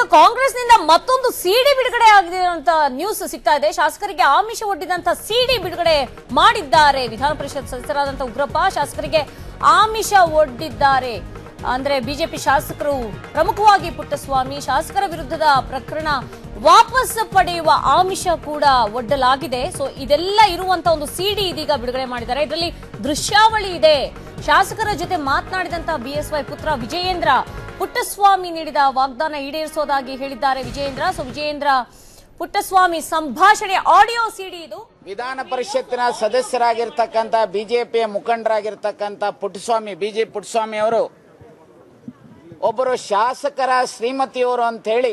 ಕಾಂಗ್ರೆಸ್ನಿಂದ ಮತ್ತೊಂದು ಸಿಡಿ ಬಿಡುಗಡೆ ಆಗಿದೆ ಅಂತ ನ್ಯೂಸ್ ಸಿಗ್ತಾ ಇದೆ ಶಾಸಕರಿಗೆ ಆಮಿಷ ಒಡ್ಡಿದಂತ ಸಿಡಿ ಬಿಡುಗಡೆ ಮಾಡಿದ್ದಾರೆ ವಿಧಾನ ಪರಿಷತ್ ಸದಸ್ಯರಾದಂತಹ ಉಗ್ರಪ್ಪ ಶಾಸಕರಿಗೆ ಆಮಿಷ ಒಡ್ಡಿದ್ದಾರೆ ಅಂದ್ರೆ ಬಿಜೆಪಿ ಶಾಸಕರು ಪ್ರಮುಖವಾಗಿ ಪುಟ್ಟಸ್ವಾಮಿ ಶಾಸಕರ ವಿರುದ್ಧದ ಪ್ರಕರಣ ವಾಪಸ್ ಪಡೆಯುವ ಆಮಿಷ ಕೂಡ ಒಡ್ಡಲಾಗಿದೆ ಸೊ ಇದೆಲ್ಲ ಇರುವಂತ ಒಂದು ಸಿಡಿ ಇದೀಗ ಬಿಡುಗಡೆ ಮಾಡಿದ್ದಾರೆ ಇದರಲ್ಲಿ ದೃಶ್ಯಾವಳಿ ಇದೆ ಶಾಸಕರ ಜೊತೆ ಮಾತನಾಡಿದಂತಹ ಬಿಎಸ್ವೈ ಪುತ್ರ ವಿಜಯೇಂದ್ರ ಪುಟ್ಟಸ್ವಾಮಿ ನೀಡಿದ ವಾಗ್ದಾನ ಈಡೇರಿಸೋದಾಗಿ ಹೇಳಿದ್ದಾರೆ ವಿಜಯೇಂದ್ರ ಸೊ ವಿಜಯೇಂದ್ರ ಪುಟ್ಟಸ್ವಾಮಿ ಸಂಭಾಷಣೆ ಆಡಿಯೋ ಸಿಡಿ ಇದು ವಿಧಾನ ಪರಿಷತ್ತಿನ ಸದಸ್ಯರಾಗಿರ್ತಕ್ಕಂಥ ಬಿಜೆಪಿಯ ಮುಖಂಡರಾಗಿರ್ತಕ್ಕಂಥ ಪುಟ್ಟಸ್ವಾಮಿ ಬಿಜೆ ಪುಟ್ಟಸ್ವಾಮಿ ಅವರು ಒಬ್ಬರು ಶಾಸಕರ ಶ್ರೀಮತಿಯವರು ಅಂತ ಹೇಳಿ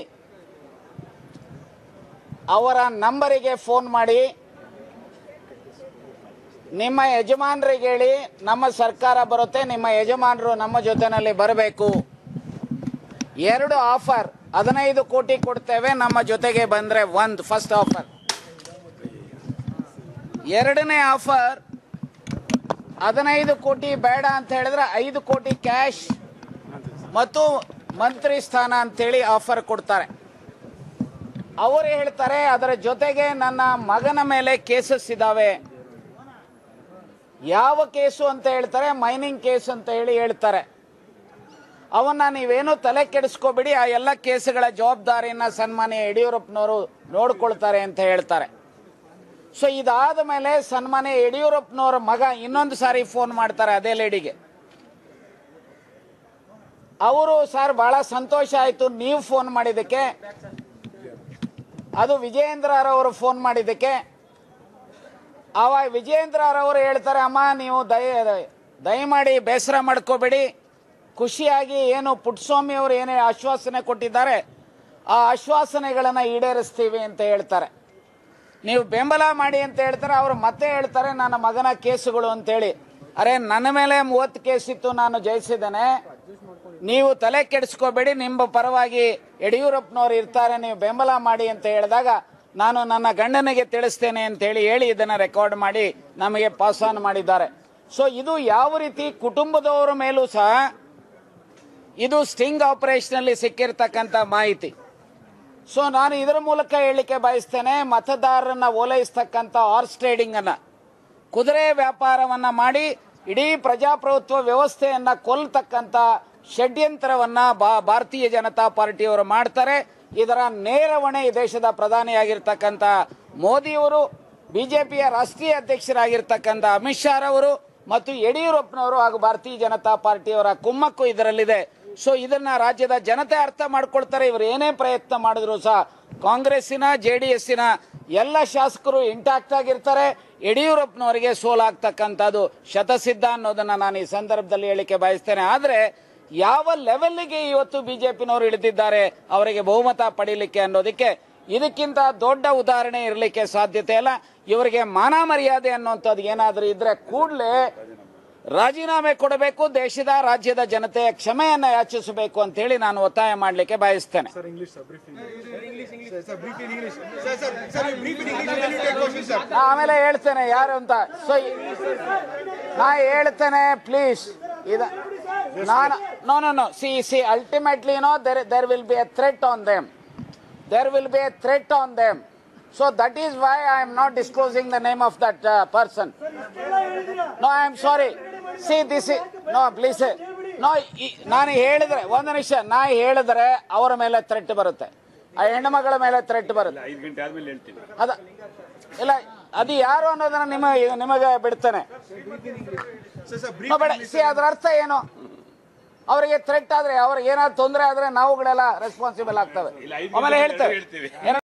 ಅವರ ನಂಬರಿಗೆ ಫೋನ್ ಮಾಡಿ ನಿಮ್ಮ ಯಜಮಾನರಿಗೆ ಹೇಳಿ ನಮ್ಮ ಸರ್ಕಾರ ಬರುತ್ತೆ ನಿಮ್ಮ ಯಜಮಾನರು ನಮ್ಮ ಜೊತೆನಲ್ಲಿ ಬರಬೇಕು ಎರಡು ಆಫರ್ ಹದಿನೈದು ಕೋಟಿ ಕೊಡ್ತೇವೆ ನಮ್ಮ ಜೊತೆಗೆ ಬಂದ್ರೆ ಒಂದು ಫಸ್ಟ್ ಆಫರ್ ಎರಡನೇ ಆಫರ್ ಹದಿನೈದು ಕೋಟಿ ಬೇಡ ಅಂತ ಹೇಳಿದ್ರೆ ಐದು ಕೋಟಿ ಕ್ಯಾಶ್ ಮತ್ತು ಮಂತ್ರಿ ಸ್ಥಾನ ಅಂತೇಳಿ ಆಫರ್ ಕೊಡ್ತಾರೆ ಅವರು ಹೇಳ್ತಾರೆ ಅದರ ಜೊತೆಗೆ ನನ್ನ ಮಗನ ಮೇಲೆ ಕೇಸಸ್ ಇದಾವೆ ಯಾವ ಕೇಸು ಅಂತ ಹೇಳ್ತಾರೆ ಮೈನಿಂಗ್ ಕೇಸ್ ಅಂತ ಹೇಳಿ ಹೇಳ್ತಾರೆ ಅವನ್ನ ನೀವೇನು ತಲೆ ಕೆಡಿಸ್ಕೋಬೇಡಿ ಆ ಎಲ್ಲ ಕೇಸುಗಳ ಜವಾಬ್ದಾರಿಯನ್ನ ಸನ್ಮಾನ್ಯ ಯಡಿಯೂರಪ್ಪನವರು ನೋಡ್ಕೊಳ್ತಾರೆ ಅಂತ ಹೇಳ್ತಾರೆ ಸೊ ಇದಾದ ಮೇಲೆ ಸನ್ಮಾನ್ಯ ಯಡಿಯೂರಪ್ಪನವರ ಮಗ ಇನ್ನೊಂದು ಸಾರಿ ಫೋನ್ ಮಾಡ್ತಾರೆ ಅದೇ ಲೇಡಿಗೆ ಅವರು ಸರ್ ಬಹಳ ಸಂತೋಷ ಆಯ್ತು ನೀವು ಫೋನ್ ಮಾಡಿದ್ದಕ್ಕೆ ಅದು ವಿಜಯೇಂದ್ರರವರು ಫೋನ್ ಮಾಡಿದ್ದಕ್ಕೆ ಆವಾಗ ವಿಜಯೇಂದ್ರರವರು ಹೇಳ್ತಾರೆ ಅಮ್ಮ ನೀವು ದಯ ದಯಮಾಡಿ ಬೇಸರ ಮಾಡ್ಕೋಬೇಡಿ ಖುಷಿಯಾಗಿ ಏನು ಪುಟ್ಟಸ್ವಾಮಿ ಅವರು ಏನೇ ಆಶ್ವಾಸನೆ ಕೊಟ್ಟಿದ್ದಾರೆ ಆ ಆಶ್ವಾಸನೆಗಳನ್ನು ಈಡೇರಿಸ್ತೀವಿ ಅಂತ ಹೇಳ್ತಾರೆ ನೀವು ಬೆಂಬಲ ಮಾಡಿ ಅಂತ ಹೇಳ್ತಾರೆ ಅವರು ಮತ್ತೆ ಹೇಳ್ತಾರೆ ನನ್ನ ಮಗನ ಕೇಸುಗಳು ಅಂತೇಳಿ ಅರೆ ನನ್ನ ಮೇಲೆ ಮೂವತ್ತು ಕೇಸ್ ಇತ್ತು ನಾನು ಜಯಿಸಿದ್ದೇನೆ ನೀವು ತಲೆ ಕೆಡಿಸ್ಕೋಬೇಡಿ ನಿಮ್ಮ ಪರವಾಗಿ ಯಡಿಯೂರಪ್ಪನವರು ಇರ್ತಾರೆ ನೀವು ಬೆಂಬಲ ಮಾಡಿ ಅಂತ ಹೇಳಿದಾಗ ನಾನು ನನ್ನ ಗಂಡನಿಗೆ ತಿಳಿಸ್ತೇನೆ ಅಂತ ಹೇಳಿ ಹೇಳಿ ಇದನ್ನ ರೆಕಾರ್ಡ್ ಮಾಡಿ ನಮಗೆ ಪಾಸ್ ಆನ್ ಮಾಡಿದ್ದಾರೆ ಸೊ ಇದು ಯಾವ ರೀತಿ ಕುಟುಂಬದವರ ಮೇಲೂ ಸಹ ಇದು ಸ್ಟಿಂಗ್ ಆಪರೇಷನ್ ಅಲ್ಲಿ ಸಿಕ್ಕಿರ್ತಕ್ಕಂಥ ಮಾಹಿತಿ ಸೊ ನಾನು ಇದರ ಮೂಲಕ ಹೇಳಲಿಕ್ಕೆ ಬಯಸ್ತೇನೆ ಮತದಾರರನ್ನ ಓಲೈಸ್ತಕ್ಕಂಥ ಹಾರ್ಸ್ ಟ್ರೇಡಿಂಗ್ ಅನ್ನ ಕುದುರೆ ವ್ಯಾಪಾರವನ್ನ ಮಾಡಿ ಇಡೀ ಪ್ರಜಾಪ್ರಭುತ್ವ ವ್ಯವಸ್ಥೆಯನ್ನ ಕೊಲ್ತಕ್ಕಂಥ ಷಡ್ಯಂತ್ರವನ್ನ ಬಾ- ಭಾರತೀಯ ಜನತಾ ಪಾರ್ಟಿಯವರು ಮಾಡ್ತಾರೆ ಇದರ ನೇರ ಹೊಣೆ ಈ ದೇಶದ ಪ್ರಧಾನಿಯಾಗಿರ್ತಕ್ಕಂಥ ಮೋದಿಯವರು ಬಿಜೆಪಿಯ ರಾಷ್ಟ್ರೀಯ ಅಧ್ಯಕ್ಷರಾಗಿರ್ತಕ್ಕಂಥ ಅಮಿತ್ ಶಾ ರವರು ಮತ್ತು ಯಡಿಯೂರಪ್ಪನವರು ಹಾಗೂ ಭಾರತೀಯ ಜನತಾ ಪಾರ್ಟಿಯವರ ಕುಮ್ಮಕ್ಕು ಇದರಲ್ಲಿದೆ ಸೊ ಇದನ್ನ ರಾಜ್ಯದ ಜನತೆ ಅರ್ಥ ಮಾಡ್ಕೊಳ್ತಾರೆ ಇವರು ಏನೇ ಪ್ರಯತ್ನ ಮಾಡಿದ್ರು ಸಹ ಕಾಂಗ್ರೆಸ್ಸಿನ ಜೆ ಡಿ ಎಸ್ಸಿನ ಎಲ್ಲ ಶಾಸಕರು ಇಂಟ್ಯಾಕ್ಟ್ ಆಗಿರ್ತಾರೆ ಯಡಿಯೂರಪ್ಪನವರಿಗೆ ಸೋಲಾಗ್ತಕ್ಕಂಥದ್ದು ಶತಸಿದ್ಧ ಅನ್ನೋದನ್ನ ನಾನು ಈ ಸಂದರ್ಭದಲ್ಲಿ ಹೇಳಿಕೆ ಬಯಸ್ತೇನೆ ಆದ್ರೆ ಯಾವ ಲೆವೆಲ್ಗೆ ಇವತ್ತು ಬಿಜೆಪಿನವರು ಇಳಿದಿದ್ದಾರೆ ಅವರಿಗೆ ಬಹುಮತ ಪಡೀಲಿಕ್ಕೆ ಅನ್ನೋದಕ್ಕೆ ಇದಕ್ಕಿಂತ ದೊಡ್ಡ ಉದಾಹರಣೆ ಇರಲಿಕ್ಕೆ ಸಾಧ್ಯತೆ ಇಲ್ಲ ಇವರಿಗೆ ಮಾನ ಮರ್ಯಾದೆ ಅನ್ನುವಂಥದ್ದು ಏನಾದರೂ ಇದ್ರೆ ಕೂಡಲೇ ರಾಜೀನಾಮೆ ಕೊಡಬೇಕು ದೇಶದ ರಾಜ್ಯದ ಜನತೆಯ ಕ್ಷಮೆಯನ್ನ ಯಾಚಿಸಬೇಕು ಅಂತ ಹೇಳಿ ನಾನು ಒತ್ತಾಯ ಮಾಡಲಿಕ್ಕೆ ಬಯಸ್ತೇನೆ Sir, English, sir, brief English. Sir, sir, brief in English. Sir, sir, sir, you brief in English and then you take questions, sir. ನಾ ಆಮೇಲೆ ಹೇಳ್ತೇನೆ ಯಾರು ಅಂತ ಸೊ ನಾ ಹೇಳ್ತೇನೆ ಪ್ಲೀಸ್ ಇದ ನಾನು no no no see see ultimately no there there will be a threat on them there will be a threat on them so that is why I am not disclosing the name of that person no I am sorry see this no please no ನಾನು ಹೇಳಿದ್ರೆ ಒಂದು ನಿಮಿಷ ನಾ ಹೇಳಿದ್ರೆ ಅವರ ಮೇಲೆ threat ಬರುತ್ತೆ ಆ ಹೆಣ್ಣುಮಗಳ ಮೇಲೆ ಥ್ರೆಟ್ ಬರುತ್ತೆ ಐದು ಗಂಟೆ ಆದ್ಮೇಲೆ ಹೇಳ್ತೀನಿ ಅದ ಇಲ್ಲ ಅದು ಯಾರು ಅನ್ನೋದನ್ನ ನಿಮಗೆ ನಿಮಗೆ ಬಿಡ್ತೇನೆ Sir, sir, brief no, in ಬೇಡ English. ಸಿ ಅದ್ರ ಅರ್ಥ ಏನು ಅವರಿಗೆ ಥ್ರೆಟ್ ಆದ್ರೆ ಅವ್ರಿಗೆ ಏನಾದ್ರು ತೊಂದರೆ ಆದ್ರೆ ನಾವುಗಳೆಲ್ಲ ರೆಸ್ಪಾನ್ಸಿಬಲ್ ಆಗ್ತವೆ ಇಲ್ಲ, ಐದು ಆಮೇಲೆ ಗಂಟೆ ಹೇಳ್ತೇವೆ ಹೇಳ್ತೀವಿ. ಏನ-